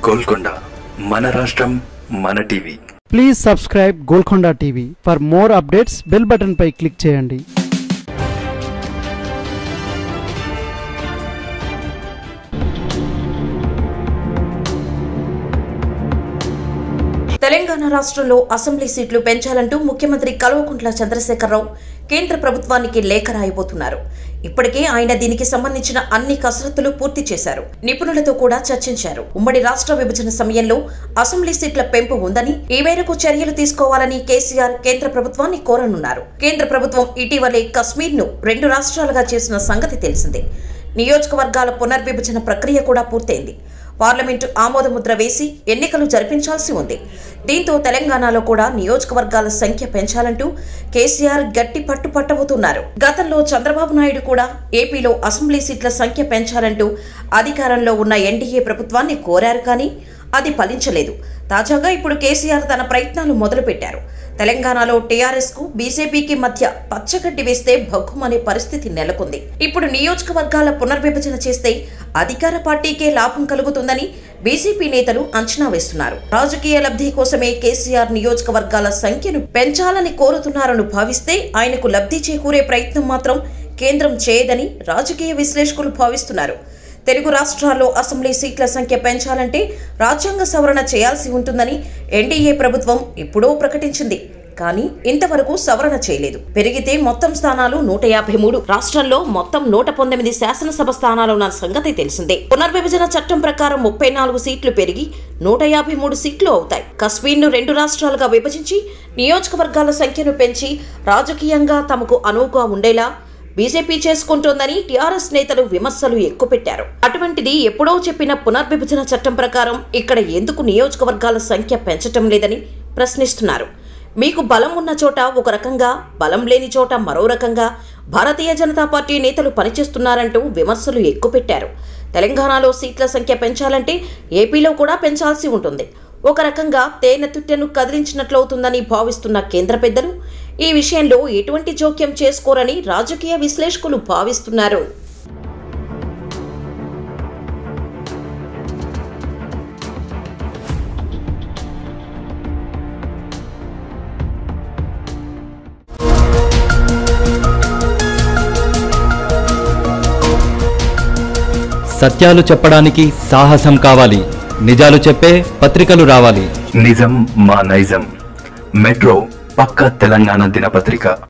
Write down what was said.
గోల్కొండ మన రాష్ట్రం మన TV please subscribe Golconda TV for more updates bell button పై క్లిక్ చేయండి తెలంగాణ రాష్ట్రంలో అసెంబ్లీ సీట్లు పెంచాలంటూ ముఖ్యమంత్రి కల్వకుంట్ల చంద్రశేఖరరావు కేంద్ర ప్రభుత్వానికి లేఖ రాయబోతున్నారు ఇప్పటికే ఆయన దీనికి సంబంధించిన అన్ని కసరత్తులు పూర్తి చేశారు నిపుణులతో కూడా చర్చించారు ఉమ్మడి రాష్ట్ర విభజన సమయంలో అసెంబ్లీ సీట్ల పెంపు ఉందని ఈ మేరకు చర్యలు తీసుకోవాలని కేసీఆర్ కేంద్ర ప్రభుత్వాన్ని కోరనున్నారు కేంద్ర ప్రభుత్వం ఇటీవలే కశ్మీర్ ను రెండు రాష్ట్రాలుగా చేసిన సంగతి తెలిసిందే నియోజకవర్గాల పునర్విభజన ప్రక్రియ కూడా పూర్తయింది పార్లమెంటు ఆమోదముద్ర వేసి ఎన్నికలు జరిపించాల్సి ఉంది దీంతో తెలంగాణలో కూడా నియోజకవర్గాల సంఖ్య పెంచాలంటూ కేసీఆర్ గట్టి పట్టు పట్టబోతున్నారు గతంలో చంద్రబాబు నాయుడు కూడా ఏపీలో అసెంబ్లీ సీట్ల సంఖ్య పెంచాలంటూ అధికారంలో ఉన్న ఎన్డీఏ ప్రభుత్వాన్ని కోరారు కానీ అది ఫలించలేదు తాజాగా ఇప్పుడు కేసీఆర్ తన ప్రయత్నాలు మొదలుపెట్టారు తెలంగాణలో టీఆర్ఎస్ కు బీజేపీకి మధ్య పచ్చగడ్డి వేస్తే భగ్గుమనే పరిస్థితి నెలకొంది ఇప్పుడు నియోజకవర్గాల పునర్విభజన చేస్తే అధికార పార్టీకే లాభం కలుగుతుందని బీజేపీ నేతలు అంచనా వేస్తున్నారు రాజకీయ లబ్ధి కోసమే కేసీఆర్ నియోజకవర్గాల సంఖ్యను పెంచాలని కోరుతున్నారని భావిస్తే ఆయనకు లబ్ధి చేకూరే ప్రయత్నం మాత్రం కేంద్రం చేయదని రాజకీయ విశ్లేషకులు భావిస్తున్నారు తెలుగు రాష్ట్రాల్లో అసెంబ్లీ సీట్ల సంఖ్య పెంచాలంటే రాజ్యాంగ సవరణ చేయాల్సి ఉంటుందని ఎన్డీఏ ప్రభుత్వం ఎప్పుడో ప్రకటించింది కానీ ఇంతవరకు సవరణ చేయలేదు పెరిగితే మొత్తం స్థానాలు నూట యాభై మూడు రాష్ట్రాల్లో మొత్తం నూట పంతొమ్మిది శాసనసభ స్థానాలు ఉన్న సంగతి తెలిసిందే పునర్విభజన చట్టం ప్రకారం ముప్పై నాలుగు సీట్లు పెరిగి నూట యాభై మూడు సీట్లు అవుతాయి కశ్మీర్ను రెండు రాష్ట్రాలుగా విభజించి నియోజకవర్గాల సంఖ్యను పెంచి రాజకీయంగా తమకు అనువుగా ఉండేలా బీజేపీ చేసుకుంటోందని టీఆర్ఎస్ నేతలు విమర్శలు ఎక్కుపెట్టారు అటువంటిది ఎప్పుడో చెప్పిన పునర్విభజన చట్టం ప్రకారం ఇక్కడ ఎందుకు నియోజకవర్గాల సంఖ్య పెంచటం లేదని ప్రశ్నిస్తున్నారు మీకు బలం ఉన్న చోట ఒక రకంగా బలం లేని చోట మరో రకంగా భారతీయ జనతా పార్టీ నేతలు పనిచేస్తున్నారంటూ విమర్శలు ఎక్కుపెట్టారు తెలంగాణలో సీట్ల సంఖ్య పెంచాలంటే ఏపీలో కూడా పెంచాల్సి ఉంటుంది ఒక రకంగా తేనె తుట్టెను కదిలించినట్లవుతుందని భావిస్తున్న కేంద్ర పెద్దలు ఈ విషయంలో ఎటువంటి జోక్యం చేసుకోరని రాజకీయ విశ్లేషకులు భావిస్తున్నారు సత్యాలు చెప్పడానికి సాహసం కావాలి నిజాలు చెప్పే పత్రికలు రావాలి నిజం మా నైజం మెట్రో పక్క తెలంగాణ దినపత్రిక